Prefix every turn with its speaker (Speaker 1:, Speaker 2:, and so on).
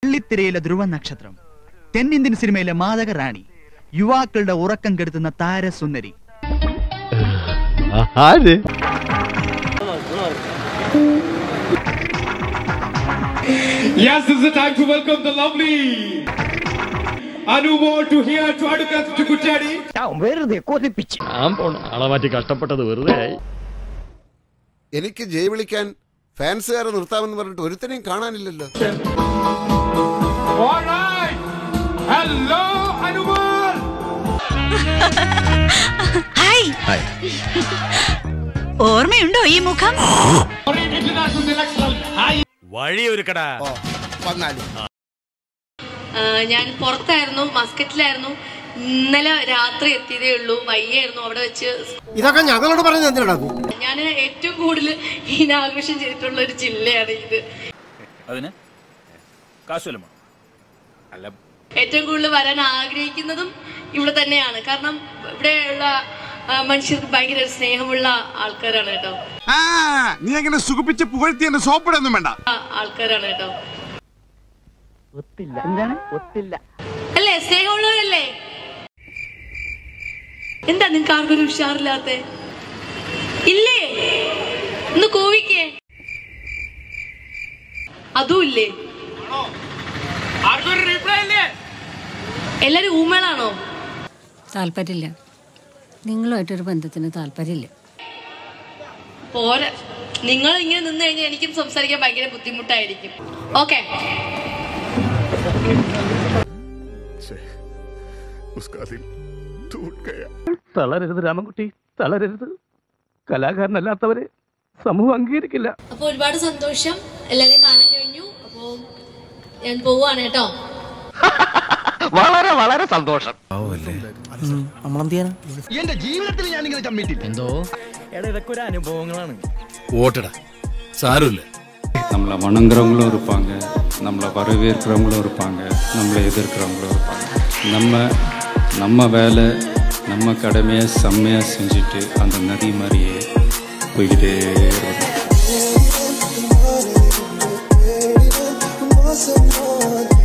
Speaker 1: വെള്ളിത്തിരയിലെ ധ്രുവ നക്ഷത്രം തെന്നിന്ത്യൻ സിനിമയിലെ മാതക റാണി യുവാക്കളുടെ ഉറക്കം കെടുത്തുന്ന താരസുന്ദരി
Speaker 2: ആര്
Speaker 3: Yes, this is the time to welcome the lovely Anumo to here to Adukas to Kuchadi.
Speaker 2: ഞാൻ പോണ ആളെ മാറ്റി കഷ്ടപ്പെട്ടത് വെറുതെ ആയി
Speaker 4: എനിക്ക് ജയ് വിളിക്കാൻ ഫാൻസുകാരെ നിർത്താമെന്ന് പറഞ്ഞിട്ട് ഒരുത്തനെയും കാണാനില്ലല്ലോ
Speaker 3: All right. Hello, Anuman.
Speaker 5: Hi ഓർമ്മയുണ്ടോ ഈ മുഖം
Speaker 3: Foreign International Selection. Hi.
Speaker 6: ആ, ഞാൻ പുറത്തായിരുന്നു മസ്കറ്റിലായിരുന്നു ഇന്നലെ രാത്രി എത്തിയതേ ഉള്ളൂ വയ്യായിരുന്നു അവിടെ വെച്ച്
Speaker 7: ഇതൊക്കെ ഞങ്ങളോട് പറഞ്ഞത് എന്തിനാ
Speaker 6: ഞാൻ ഏറ്റവും കൂടുതൽ ഇനാഘോഷം ചെയ്തിട്ടുള്ള ഒരു ജില്ലയാണ് ഇത്
Speaker 8: അതിന് കാശുവല്ലോ അല്ല
Speaker 6: ഏറ്റവും കൂടുതൽ വരാൻ ആഗ്രഹിക്കുന്നതും ഇവിടെ തന്നെയാണ് കാരണം ഇവിടെയുള്ള ആ, മനുഷ്യർക്ക് ഭയങ്കര ഒരു സ്നേഹമുള്ള ആൾക്കാരാണ് കേട്ടോ
Speaker 4: നീ അങ്ങനെ സുഖിപ്പിച്ച് പുകഴ്ത്തി എന്നെ സോപ്പിടൊന്നും വേണ്ട
Speaker 6: ആ, ആൾക്കാരാണ് കേട്ടോ അല്ലേ സ്നേഹമുള്ളവരല്ലേ എന്താ നിങ്ങക്ക് ആർക്കൊരു ഉഷാറില്ലാത്ത ഇല്ലേ ഒന്ന് കോവിക്കേ അതും ഇല്ലേ
Speaker 3: ആർക്കൊരു reply ഇല്ലേ?
Speaker 6: എല്ലാരും ഊമകളാണോ
Speaker 5: താല്പര്യമില്ല നിങ്ങളുമായിട്ടൊരു ബന്ധത്തിന് താല്പര്യമില്ല
Speaker 6: പോരാ നിങ്ങൾ ഇങ്ങനെ നിന്ന് കഴിഞ്ഞാൽ എനിക്കും സംസാരിക്കാൻ ഭയങ്കര ബുദ്ധിമുട്ടായിരിക്കും ഓക്കെ
Speaker 2: തളരരുത് രാമൻകുട്ടി തളരരുത് കലാകാരനല്ലാത്തവരെ സമൂഹം അംഗീകരിക്കില്ല
Speaker 6: അപ്പൊ ഒരുപാട് സന്തോഷം എല്ലാരെയും കാണാൻ കഴിഞ്ഞു അപ്പോ ഞാൻ പോവാണ് കേട്ടോ
Speaker 2: വളരെ വളരെ സന്തോഷം
Speaker 1: എന്റെ ജീവിതത്തിൽ ഞാൻ ഇങ്ങനെ ചമ്മിട്ടില്ല
Speaker 2: എന്തോ
Speaker 8: ഇതൊക്കെ ഒരു അനുഭവങ്ങളാണ്
Speaker 4: ഓട്ടടാ സാരമില്ല
Speaker 9: நம்மளை வணங்குறவங்களும் இருப்பாங்க நம்மளை வரவேற்கிறவங்களும் இருப்பாங்க நம்மளை எதிர்க்கிறவங்களும் இருப்பாங்க நம்ம நம்ம வேலை நம்ம கடமையை செம்மையாக செஞ்சுட்டு அந்த நதி மாதிரியே போய்கிட்டே இருக்கணும்